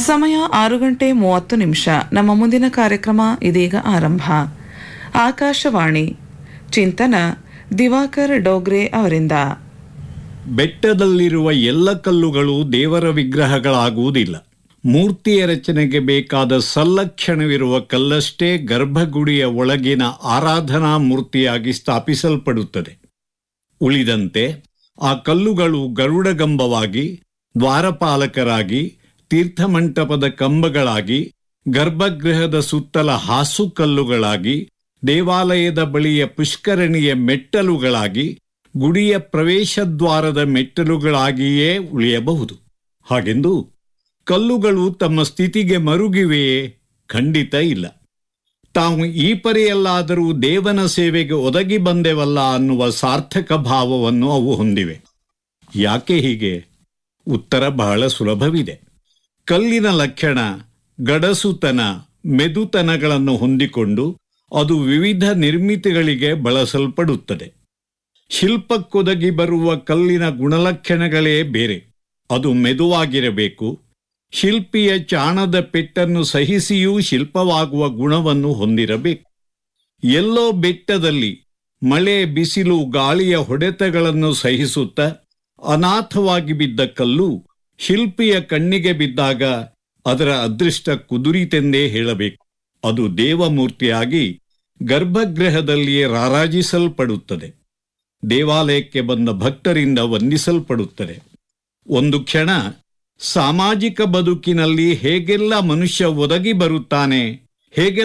ಸಮಯ ಆರು ಗಂಟೆ ಮೂವತ್ತು ನಿಮಿಷ ನಮ್ಮ ಮುಂದಿನ ಕಾರ್ಯಕ್ರಮ ಇದೀಗ ಆರಂಭ ಆಕಾಶವಾಣಿ ಚಿಂತನ ದಿವಾಕರ್ ಡೋಗ್ರೆ ಅವರಿಂದ ಬೆಟ್ಟದಲ್ಲಿರುವ ಎಲ್ಲ ಕಲ್ಲುಗಳು ದೇವರ ವಿಗ್ರಹಗಳಾಗುವುದಿಲ್ಲ ಮೂರ್ತಿಯ ರಚನೆಗೆ ಬೇಕಾದ ಸಲ್ಲಕ್ಷಣವಿರುವ ಕಲ್ಲಷ್ಟೇ ಗರ್ಭಗುಡಿಯ ಒಳಗಿನ ಆರಾಧನಾ ಮೂರ್ತಿಯಾಗಿ ಸ್ಥಾಪಿಸಲ್ಪಡುತ್ತದೆ ಉಳಿದಂತೆ ಆ ಕಲ್ಲುಗಳು ಗರುಡಗಂಬವಾಗಿ ದ್ವಾರಪಾಲಕರಾಗಿ ತೀರ್ಥಮಂಟಪದ ಕಂಬಗಳಾಗಿ ಗರ್ಭಗೃಹದ ಸುತ್ತಲ ಹಾಸು ಕಲ್ಲುಗಳಾಗಿ ದೇವಾಲಯದ ಬಳಿಯ ಪುಷ್ಕರಣಿಯ ಮೆಟ್ಟಲುಗಳಾಗಿ ಗುಡಿಯ ಪ್ರವೇಶದ್ವಾರದ ಮೆಟ್ಟಲುಗಳಾಗಿಯೇ ಉಳಿಯಬಹುದು ಹಾಗೆಂದು ಕಲ್ಲುಗಳು ತಮ್ಮ ಸ್ಥಿತಿಗೆ ಮರುಗಿವೆಯೇ ಖಂಡಿತ ಇಲ್ಲ ತಾವು ಈ ಪರಿಯಲ್ಲಾದರೂ ದೇವನ ಸೇವೆಗೆ ಒದಗಿ ಬಂದೆವಲ್ಲ ಅನ್ನುವ ಸಾರ್ಥಕ ಭಾವವನ್ನು ಅವು ಹೊಂದಿವೆ ಯಾಕೆ ಹೀಗೆ ಉತ್ತರ ಬಹಳ ಸುಲಭವಿದೆ ಕಲ್ಲಿನ ಲಕ್ಷಣ ಗಡಸುತನ ಮೆದುತನಗಳನ್ನು ಹೊಂದಿಕೊಂಡು ಅದು ವಿವಿಧ ನಿರ್ಮಿತಿಗಳಿಗೆ ಬಳಸಲ್ಪಡುತ್ತದೆ ಶಿಲ್ಪಕ್ಕೊದಗಿ ಬರುವ ಕಲ್ಲಿನ ಗುಣಲಕ್ಷಣಗಳೇ ಬೇರೆ ಅದು ಮೆದುವಾಗಿರಬೇಕು ಶಿಲ್ಪಿಯ ಚಾಣದ ಪೆಟ್ಟನ್ನು ಸಹಿಸಿಯೂ ಶಿಲ್ಪವಾಗುವ ಗುಣವನ್ನು ಹೊಂದಿರಬೇಕು ಎಲ್ಲೋ ಬೆಟ್ಟದಲ್ಲಿ ಮಳೆ ಬಿಸಿಲು ಗಾಳಿಯ ಹೊಡೆತಗಳನ್ನು ಸಹಿಸುತ್ತಾ ಅನಾಥವಾಗಿ ಬಿದ್ದ ಕಲ್ಲು ಶಿಲ್ಪಿಯ ಕಣ್ಣಿಗೆ ಬಿದ್ದಾಗ ಅದರ ಅದೃಷ್ಟ ಕುದುರಿತೆಂದೇ ಹೇಳಬೇಕು ಅದು ದೇವಮೂರ್ತಿಯಾಗಿ ಗರ್ಭಗೃಹದಲ್ಲಿಯೇ ರಾರಾಜಿಸಲ್ಪಡುತ್ತದೆ ದೇವಾಲಯಕ್ಕೆ ಬಂದ ಭಕ್ತರಿಂದ ವಂದಿಸಲ್ಪಡುತ್ತದೆ ಒಂದು ಕ್ಷಣ ಸಾಮಾಜಿಕ ಬದುಕಿನಲ್ಲಿ ಹೇಗೆಲ್ಲ ಮನುಷ್ಯ ಒದಗಿ ಬರುತ್ತಾನೆ ಹೇಗೆಲ್ಲ